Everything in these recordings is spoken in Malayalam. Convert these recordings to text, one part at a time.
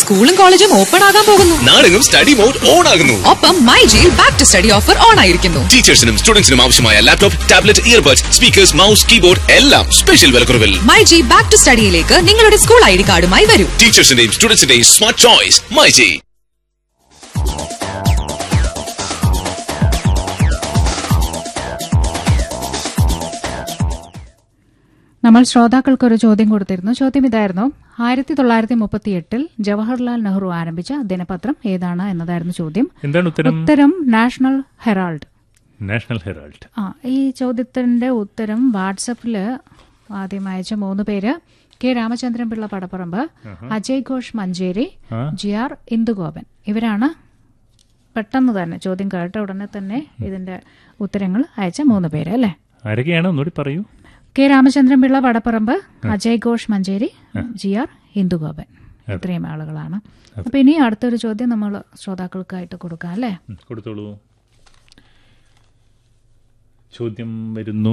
സ്കൂളും കോളേജും ഓപ്പൺ ആകാൻ പോകുന്നു നാടെങ്ങും സ്റ്റഡി മോഡ് ഓൺ ആകുന്നു ഒപ്പം മൈ ജിയിൽ back to study offer on ആയിരിക്കുന്നു ടീച്ചേഴ്സിനും സ്റ്റുഡൻസിനും ആവശ്യമായ laptop tablet earbuds speakers mouse keyboard എല്ലാം സ്പെഷ്യൽ വിലക്കുറവിൽ മൈ ജി ബാക്ക് ടു സ്റ്റഡിയിലേക്ക് നിങ്ങളുടെ സ്കൂൾ ഐ ഡി കാർഡുമായി വരൂ ടീച്ചേഴ്സിന്റെയും സ്റ്റുഡൻസിന്റെയും സ്മാർട്ട് ചോയ്സ് മൈജി നമ്മൾ ശ്രോതാക്കൾക്ക് ഒരു ചോദ്യം കൊടുത്തിരുന്നു ചോദ്യം ഇതായിരുന്നു ആയിരത്തി തൊള്ളായിരത്തി മുപ്പത്തി എട്ടിൽ ജവഹർലാൽ നെഹ്റു ആരംഭിച്ച ദിനപത്രം ഏതാണ് എന്നതായിരുന്നു ചോദ്യം എന്താണ് ഉത്തരം ഉത്തരം നാഷണൽ ഹെറാൾഡ് നാഷണൽ ഹെറാൾഡ് ആ ഈ ചോദ്യത്തിന്റെ ഉത്തരം വാട്സപ്പിൽ ആദ്യം അയച്ച മൂന്ന് പേര് കെ രാമചന്ദ്രൻ പിള്ള പടപ്പറമ്പ് അജയ് ഘോഷ് മഞ്ചേരി ആ. ജി ആർ ഇന്ദുഗോപൻ ഇവരാണ് പെട്ടെന്ന് തന്നെ ചോദ്യം കേട്ട ഉടനെ തന്നെ ഇതിന്റെ ഉത്തരങ്ങൾ അയച്ച മൂന്ന് പേര് അല്ലേ ആരൊക്കെയാണ് ഒന്നുകൂടി പറയൂ K Ramachandran Pillai Vadapparambu Ajay Ghosh Manjeri G R Hindugopan ഇത്രയും ആളുകളാണ് അപ്പൊ ഇനി അടുത്തൊരു ചോദ്യം നമ്മൾ ശ്രോതാക്കൾക്കായിട്ട് കൊടുക്കാം അല്ലേ ഉം, കൊടുത്തോളൂ ചോദ്യം വരുന്നു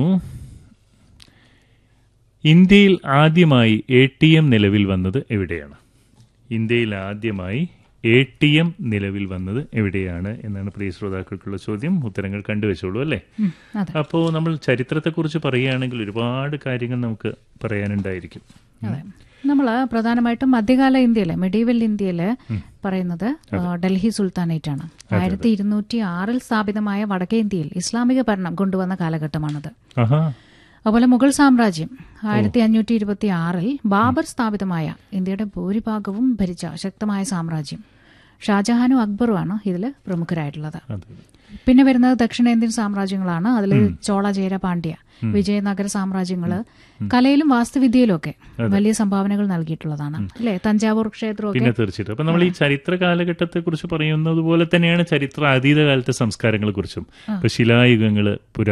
ഇന്ത്യയിൽ ആദ്യമായി എ ടി എം നിലവിൽ വന്നത് എവിടെയാണ് ഇന്ത്യയിൽ ആദ്യമായി എ ടി എം നിലവിൽ വന്നത് എവിടെയാണ് എന്നാണ് പ്രിയ ശ്രോതാക്കൾക്കുള്ള ചോദ്യം ഉത്തരങ്ങൾ കണ്ടുവച്ചോളൂ അല്ലേ ഉം, അതെ അപ്പോൾ നമ്മൾ ചരിത്രത്തെക്കുറിച്ച് പറയുകയാണെങ്കിൽ ഒരുപാട് കാര്യങ്ങൾ നമുക്ക് പറയാനുണ്ടായിരിക്കും അതെ നമ്മൾ പ്രധാനമായിട്ടും മധ്യകാല ഇന്ത്യയിലെ മെഡീവൽ ഇന്ത്യയില് പറയുന്നത് ആ, ഡൽഹി സുൽത്താനേറ്റ് ആണ് ആയിരത്തി ഇരുന്നൂറ്റി ആറിൽ സ്ഥാപിതമായ വടക്കേ ഇന്ത്യയിൽ ഇസ്ലാമിക ഭരണം കൊണ്ടുവന്ന കാലഘട്ടമാണത് ആഹാ അതുപോലെ മുഗൾ സാമ്രാജ്യം ആയിരത്തി അഞ്ഞൂറ്റി ഇരുപത്തി ആറിൽ ബാബർ സ്ഥാപിതമായ ഇന്ത്യയുടെ ഭൂരിഭാഗവും ഭരിച്ച ശക്തമായ സാമ്രാജ്യം ഷാജഹാനും അക്ബറുമാണ് ഇതിൽ പ്രമുഖരായിട്ടുള്ളത് അതെ പിന്നെ വരുന്നത് ദക്ഷിണേന്ത്യൻ സാമ്രാജ്യങ്ങളാണ് അതിൽ ചോള ചേര പാണ്ഡ്യ വിജയനഗര സാമ്രാജ്യങ്ങള് കലയിലും വാസ്തുവിദ്യയിലും ഒക്കെ വലിയ സംഭാവനകൾ നൽകിയിട്ടുള്ളതാണ് അല്ലെ തഞ്ചാവൂർ ക്ഷേത്രമൊക്കെ പിന്നെ തീർച്ചയായിട്ടും അപ്പൊ നമ്മൾ ഈ ചരിത്ര കാലഘട്ടത്തെ കുറിച്ച് പറയുന്നത് പോലെ തന്നെയാണ് ചരിത്ര അതീത കാലത്തെ സംസ്കാരങ്ങളെ കുറിച്ചും ഇപ്പൊ ശിലായുഗങ്ങള് പുരാ